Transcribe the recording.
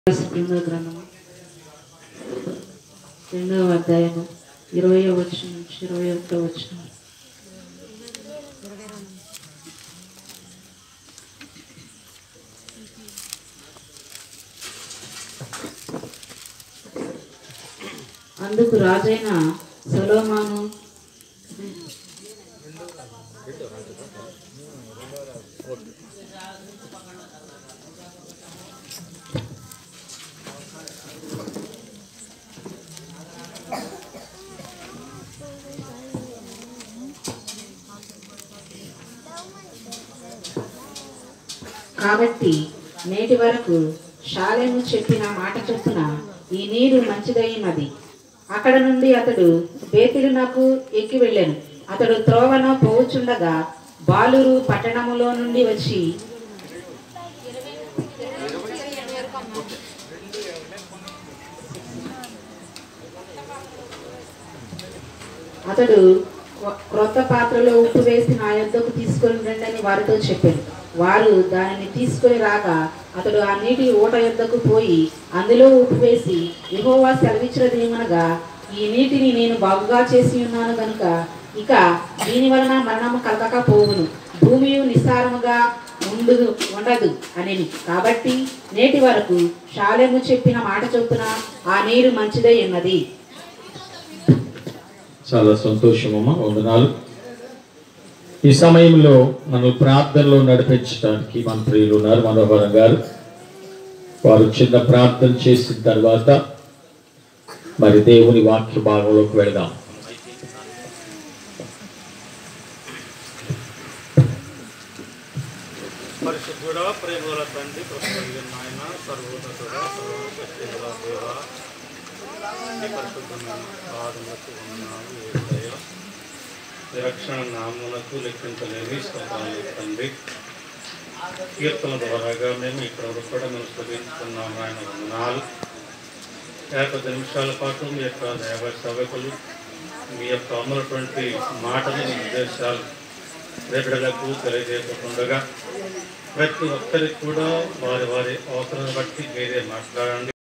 రెండవ గ్రంథము రెండవ అధ్యాయము ఇరవై వచ్చిన నుంచి ఇరవై ఒకటో వచ్చిన అందుకు రాజైన సొలోమాను కాబట్టి నేటి వరకు షాలెము చెప్పిన మాట చొప్పున ఈ నీరు మంచిదైనది అక్కడ నుండి అతడు బేతిలునకు ఎక్కి వెళ్ళాను అతడు త్రోవన పోవుచుండగా బాలురు పట్టణములో నుండి వచ్చి అతడు క్రొ- క్రొత్త పాత్రలో ఉప్పు వేసి నా యొద్దకు తీసుకొని రండి అని వారితో చెప్పాను వారు దానిని తీసుకొని రాగా అతడు ఆ నీటి ఊట యొద్దకు పోయి అందులో ఉప్పు వేసి యెహోవా సెలవిచ్చినదేమనగా ఈ నీటిని నేను బాగుగా చేసి ఉన్నాను గనుక ఇక దీని వలన మరణము కలగక పోవును భూమి నిస్సారముగా ఉండు ఉండదు అనేది కాబట్టి నేటి వరకు షాలెము చెప్పిన మాట చొప్పున ఆ నీరు మంచిదై ఉన్నది చాలా సంతోషమమ్మా వందనాలు ఈ సమయంలో నన్ను ప్రార్థనలో నడిపించడానికి మన ప్రియులు ఉన్నారు మనోహరం గారు వారు చిన్న ప్రార్థన చేసిన తర్వాత మరి దేవుని వాక్య భాగంలోకి వెళదాం పరిశుద్ధుడా ప్రేమల తండ్రి కృష్ణ నాయన సర్వోన్నతుడా సర్వశక్తిగల దేవ నీ పరిశుద్ధమైన పాదములకు వందనాలు యేసయ్య. నీ రక్షణ నామునకు లెక్కించలేని స్తోత్రాలు తండ్రి కీర్తన ద్వారాగా మేము ఇక్కడ వరకు కూడా మేము స్థుతించుకున్నాం ఆయన వందనాలు యాభై నిమిషాల పాటు మీ యొక్క దైవ సేవకులు మీ యొక్క అమలటువంటి మాటలు ఉద్దేశాలు రేపడలకు తెలియజేయకుండా ప్రతి ఒక్కరికి కూడా వారి వారి అవసరాన్ని బట్టి మీరే మాట్లాడండి